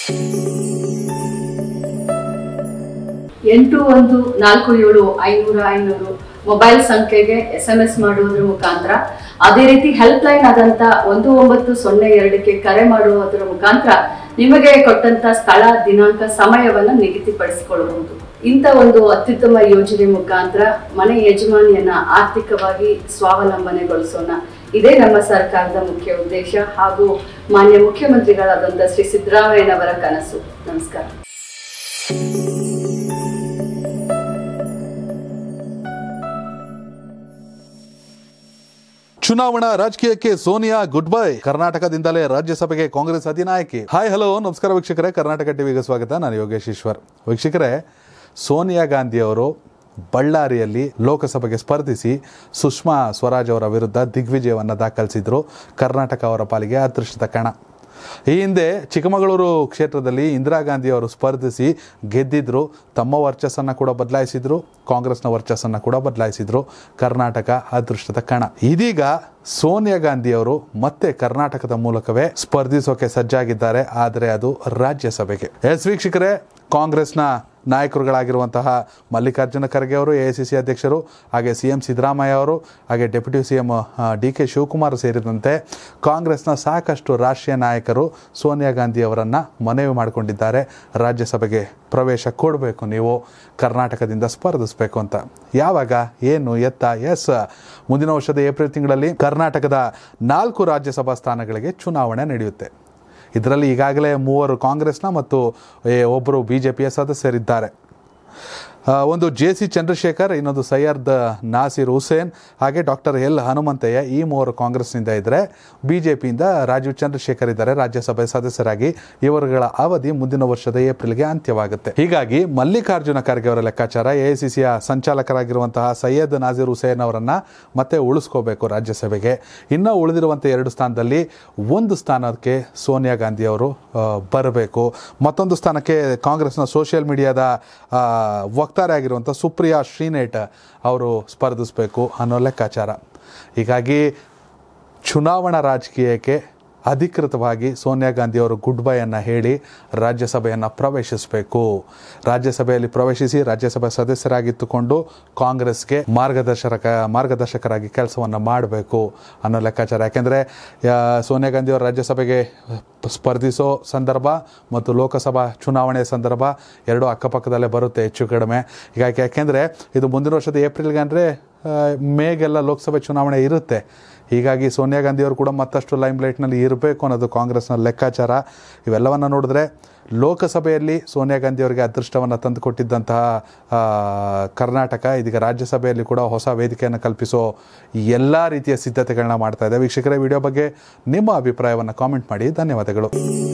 ಎಂಟು ಒಂದು ನಾಲ್ಕು ಏಳು ಐನೂರ ಐನೂರು ಮೊಬೈಲ್ ಸಂಖ್ಯೆಗೆ ಎಸ್ ಎಂ ಎಸ್ ಮಾಡುವುದರ ಮುಖಾಂತರ ಅದೇ ರೀತಿ ಹೆಲ್ಪ್ ಲೈನ್ ಆದಂತ ಒಂದು ಒಂಬತ್ತು ಸೊನ್ನೆ ಎರಡಕ್ಕೆ ಕರೆ ಮಾಡುವುದರ ಮುಖಾಂತರ ನಿಮಗೆ ಕೊಟ್ಟಂತ ಸ್ಥಳ ದಿನಾಂಕ ಸಮಯವನ್ನ ನಿಗದಿಪಡಿಸಿಕೊಳ್ಳಬಹುದು ಇಂಥ ಒಂದು ಅತ್ಯುತ್ತಮ ಯೋಜನೆ ಮುಖಾಂತರ ಮನೆ ಯಜಮಾನಿಯನ್ನ ಆರ್ಥಿಕವಾಗಿ ಸ್ವಾವಲಂಬನೆಗೊಳಿಸೋಣ ಇದೇ ನಮ್ಮ ಸರ್ಕಾರದ ಮುಖ್ಯ ಉದ್ದೇಶ ಹಾಗೂ ಮಾನ್ಯ ಮುಖ್ಯಮಂತ್ರಿಗಳಾದಂಥ ಶ್ರೀ ಸಿದ್ದರಾಮಯ್ಯನವರ ಕನಸು ನಮಸ್ಕಾರ ಚುನಾವಣಾ ರಾಜಕೀಯಕ್ಕೆ ಸೋನಿಯಾ ಗುಡ್ ಬೈ ಕರ್ನಾಟಕದಿಂದಲೇ ರಾಜ್ಯಸಭೆಗೆ ಕಾಂಗ್ರೆಸ್ ಅಧಿನಾಯಕಿ ಹಾಯ್ ಹಲೋ ನಮಸ್ಕಾರ ವೀಕ್ಷಕರೇ ಕರ್ನಾಟಕ ಟಿವಿಗೆ ಸ್ವಾಗತ ನಾನು ಯೋಗೇಶ್ ಈಶ್ವರ್ ವೀಕ್ಷಕರೇ ಸೋನಿಯಾ ಗಾಂಧಿ ಅವರು ಬಳ್ಳಾರಿಯಲ್ಲಿ ಲೋಕಸಭೆಗೆ ಸ್ಪರ್ಧಿಸಿ ಸುಷ್ಮಾ ಸ್ವರಾಜ್ ಅವರ ವಿರುದ್ಧ ದಿಗ್ವಿಜಯವನ್ನು ದಾಖಲಿಸಿದ್ರು ಕರ್ನಾಟಕ ಅವರ ಪಾಲಿಗೆ ಅದೃಷ್ಟದ ಕಣ ಈ ಹಿಂದೆ ಚಿಕ್ಕಮಗಳೂರು ಕ್ಷೇತ್ರದಲ್ಲಿ ಇಂದಿರಾ ಗಾಂಧಿ ಅವರು ಸ್ಪರ್ಧಿಸಿ ಗೆದ್ದಿದ್ರು ತಮ್ಮ ವರ್ಚಸ್ಸನ್ನು ಕೂಡ ಬದಲಾಯಿಸಿದ್ರು ಕಾಂಗ್ರೆಸ್ನ ವರ್ಚಸ್ಸನ್ನು ಕೂಡ ಬದಲಾಯಿಸಿದ್ರು ಕರ್ನಾಟಕ ಅದೃಷ್ಟದ ಕಣ ಇದೀಗ ಸೋನಿಯಾ ಗಾಂಧಿ ಅವರು ಮತ್ತೆ ಕರ್ನಾಟಕದ ಮೂಲಕವೇ ಸ್ಪರ್ಧಿಸೋಕೆ ಸಜ್ಜಾಗಿದ್ದಾರೆ ಆದರೆ ಅದು ರಾಜ್ಯಸಭೆಗೆ ಎಸ್ ವೀಕ್ಷಕರೇ ಕಾಂಗ್ರೆಸ್ನ ನಾಯಕರುಗಳಾಗಿರುವಂತಹ ಮಲ್ಲಿಕಾರ್ಜುನ ಖರ್ಗೆ ಅವರು ಎ ಸಿ ಸಿ ಅಧ್ಯಕ್ಷರು ಹಾಗೆ ಸಿ ಎಂ ಸಿದ್ದರಾಮಯ್ಯ ಅವರು ಹಾಗೆ deputy C M D K Shivakumar ಸೇರಿದಂತೆ ಕಾಂಗ್ರೆಸ್ನ ಸಾಕಷ್ಟು ರಾಷ್ಟ್ರೀಯ ನಾಯಕರು ಸೋನಿಯಾ ಗಾಂಧಿ ಅವರನ್ನು ಮನವಿ ಮಾಡಿಕೊಂಡಿದ್ದಾರೆ ರಾಜ್ಯಸಭೆಗೆ ಪ್ರವೇಶ ಕೊಡಬೇಕು ನೀವು ಕರ್ನಾಟಕದಿಂದ ಸ್ಪರ್ಧಿಸಬೇಕು ಅಂತ ಯಾವಾಗ ಏನು ಎತ್ತ ಎಸ್ ಮುಂದಿನ ವರ್ಷದ ಏಪ್ರಿಲ್ ತಿಂಗಳಲ್ಲಿ ಕರ್ನಾಟಕದ ನಾಲ್ಕು ರಾಜ್ಯಸಭಾ ಸ್ಥಾನಗಳಿಗೆ ಚುನಾವಣೆ ನಡೆಯುತ್ತೆ ಇದರಲ್ಲಿ ಈಗಾಗಲೇ ಮೂವರು ಕಾಂಗ್ರೆಸ್ನ ಮತ್ತು ಏ, ಒಬ್ಬರು ಬಿ ಜೆ ಪಿಯ ಸದಸ್ಯರಿದ್ದಾರೆ ಆ, ಒಂದು ಜೆ ಸಿ ಚಂದ್ರಶೇಖರ್ ಇನ್ನೊಂದು ಸೈಯದ್ ನಾಸಿರ್ ಹುಸೇನ್ ಹಾಗೆ ಡಾಕ್ಟರ್ ಎಲ್ ಹನುಮಂತಯ್ಯ ಈ ಮೂವರು ಕಾಂಗ್ರೆಸ್ನಿಂದ ಇದ್ದರೆ ಬಿ ಜೆ ಪಿಯಿಂದ ರಾಜೀವ್ ಚಂದ್ರಶೇಖರ್ ಇದ್ದಾರೆ ರಾಜ್ಯಸಭೆ ಸದಸ್ಯರಾಗಿ ಇವರುಗಳ ಅವಧಿ ಮುಂದಿನ ವರ್ಷದ ಏಪ್ರಿಲ್ಗೆ ಅಂತ್ಯವಾಗುತ್ತೆ ಹೀಗಾಗಿ ಮಲ್ಲಿಕಾರ್ಜುನ ಖರ್ಗೆ ಅವರ ಲೆಕ್ಕಾಚಾರ ಎ ಐ ಸಿ ಸಿಯ ಸಂಚಾಲಕರಾಗಿರುವಂತಹ ಸೈಯದ್ ನಾಜೀರ್ ಹುಸೇನ್ ಅವರನ್ನು ಮತ್ತೆ ಉಳಿಸ್ಕೋಬೇಕು ರಾಜ್ಯಸಭೆಗೆ ಇನ್ನು ಉಳಿದಿರುವಂಥ ಎರಡು ಸ್ಥಾನದಲ್ಲಿ ಒಂದು ಸ್ಥಾನಕ್ಕೆ ಸೋನಿಯಾ ಗಾಂಧಿ ಅವರು ಬರಬೇಕು ಮತ್ತೊಂದು ಸ್ಥಾನಕ್ಕೆ ಕಾಂಗ್ರೆಸ್ನ ಸೋಷಿಯಲ್ ಮೀಡಿಯಾದ ಆ, ವಕ್ತಾರೆ ಆಗಿರುವಂಥ ಸುಪ್ರಿಯಾ ಶ್ರೀನೇಟ್ ಅವರು ಸ್ಪರ್ಧಿಸಬೇಕು ಅನ್ನೋ ಲೆಕ್ಕಾಚಾರ ಹೀಗಾಗಿ ಚುನಾವಣಾ ರಾಜಕೀಯಕ್ಕೆ ಅಧಿಕೃತವಾಗಿ ಸೋನಿಯಾ ಗಾಂಧಿ ಅವರು ಗುಡ್ ಬೈಯನ್ನು ಹೇಳಿ ರಾಜ್ಯಸಭೆಯನ್ನು ಪ್ರವೇಶಿಸಬೇಕು ರಾಜ್ಯಸಭೆಯಲ್ಲಿ ಪ್ರವೇಶಿಸಿ ರಾಜ್ಯಸಭೆ ಸದಸ್ಯರಾಗಿತ್ತುಕೊಂಡು ಕಾಂಗ್ರೆಸ್ಗೆ ಮಾರ್ಗದರ್ಶಕ ಮಾರ್ಗದರ್ಶಕರಾಗಿ ಕೆಲಸವನ್ನು ಮಾಡಬೇಕು ಅನ್ನೋ ಲೆಕ್ಕಾಚಾರ ಯಾಕೆಂದರೆ ಸೋನಿಯಾ ಗಾಂಧಿ ಅವರು ರಾಜ್ಯಸಭೆಗೆ ಸ್ಪರ್ಧಿಸೋ ಸಂದರ್ಭ ಮತ್ತು ಲೋಕಸಭಾ ಚುನಾವಣೆ ಸಂದರ್ಭ ಎರಡು ಅಕ್ಕಪಕ್ಕದಲ್ಲೇ ಬರುತ್ತೆ ಹೆಚ್ಚು ಕಡಿಮೆ ಹೀಗಾಗಿ ಯಾಕೆಂದರೆ ಇದು ಮುಂದಿನ ವರ್ಷದ ಏಪ್ರಿಲ್ಗೆ ಅಂದರೆ ಮೇಗೆಲ್ಲ ಲೋಕಸಭೆ ಚುನಾವಣೆ ಇರುತ್ತೆ ಹೀಗಾಗಿ ಸೋನಿಯಾ ಗಾಂಧಿ ಅವರು ಕೂಡ ಮತ್ತಷ್ಟು ಲೈಮ್ ಲೈಟ್ನಲ್ಲಿ ಇರಬೇಕು ಅನ್ನೋದು ಕಾಂಗ್ರೆಸ್ನ ಲೆಕ್ಕಾಚಾರ ಇವೆಲ್ಲವನ್ನು ನೋಡಿದ್ರೆ ಲೋಕಸಭೆಯಲ್ಲಿ ಸೋನಿಯಾ ಗಾಂಧಿ ಅವರಿಗೆ ಅದೃಷ್ಟವನ್ನು ತಂದುಕೊಟ್ಟಿದ್ದಂತಹ ಆ, ಕರ್ನಾಟಕ ಇದೀಗ ರಾಜ್ಯಸಭೆಯಲ್ಲಿ ಕೂಡ ಹೊಸ ವೇದಿಕೆಯನ್ನು ಕಲ್ಪಿಸೋ ಎಲ್ಲ ರೀತಿಯ ಸಿದ್ಧತೆಗಳನ್ನ ಮಾಡ್ತಾ ಇದೆ ವೀಕ್ಷಕರೇ ವಿಡಿಯೋ ಬಗ್ಗೆ ನಿಮ್ಮ ಅಭಿಪ್ರಾಯವನ್ನು ಕಾಮೆಂಟ್ ಮಾಡಿ ಧನ್ಯವಾದಗಳು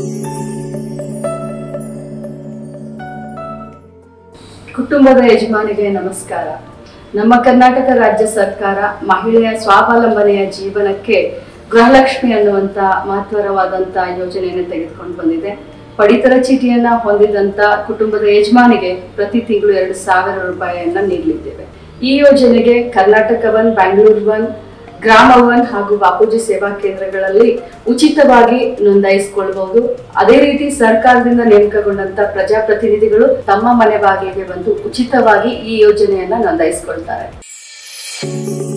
ಕುಟುಂಬದ ಯಜಮಾನಿಗೆ ನಮಸ್ಕಾರ ನಮ್ಮ ಕರ್ನಾಟಕ ರಾಜ್ಯ ಸರ್ಕಾರ ಮಹಿಳೆಯ ಸ್ವಾವಲಂಬನೆಯ ಜೀವನಕ್ಕೆ ಗೃಹಲಕ್ಷ್ಮಿ ಅನ್ನುವಂತ ಮಹತ್ವರವಾದಂತ ಯೋಜನೆಯನ್ನು ತೆಗೆದುಕೊಂಡು ಬಂದಿದೆ ಪಡಿತರ ಚೀಟಿಯನ್ನ ಹೊಂದಿದಂತ ಕುಟುಂಬದ ಯಜಮಾನಿಗೆ ಪ್ರತಿ ತಿಂಗಳು ಎರಡು ಸಾವಿರ ರೂಪಾಯಿಯನ್ನ ನೀಡಲಿದ್ದೇವೆ ಈ ಯೋಜನೆಗೆ ಕರ್ನಾಟಕ ಒನ್ ಬ್ಯಾಂಗ್ಳೂರ್ ಒನ್ ಗ್ರಾಮ ಒನ್ ಹಾಗೂ ಬಾಪೂಜಿ ಸೇವಾ ಕೇಂದ್ರಗಳಲ್ಲಿ ಉಚಿತವಾಗಿ ನೋಂದಾಯಿಸಿಕೊಳ್ಳಬಹುದು ಅದೇ ರೀತಿ ಸರ್ಕಾರದಿಂದ ನೇಮಕಗೊಂಡಂತ ಪ್ರಜಾಪ್ರತಿನಿಧಿಗಳು ತಮ್ಮ ಮನೆ ಬಾಗಿಲಿಗೆ ಬಂದು ಉಚಿತವಾಗಿ ಈ ಯೋಜನೆಯನ್ನ ನೋಂದಾಯಿಸಿಕೊಳ್ತಾರೆ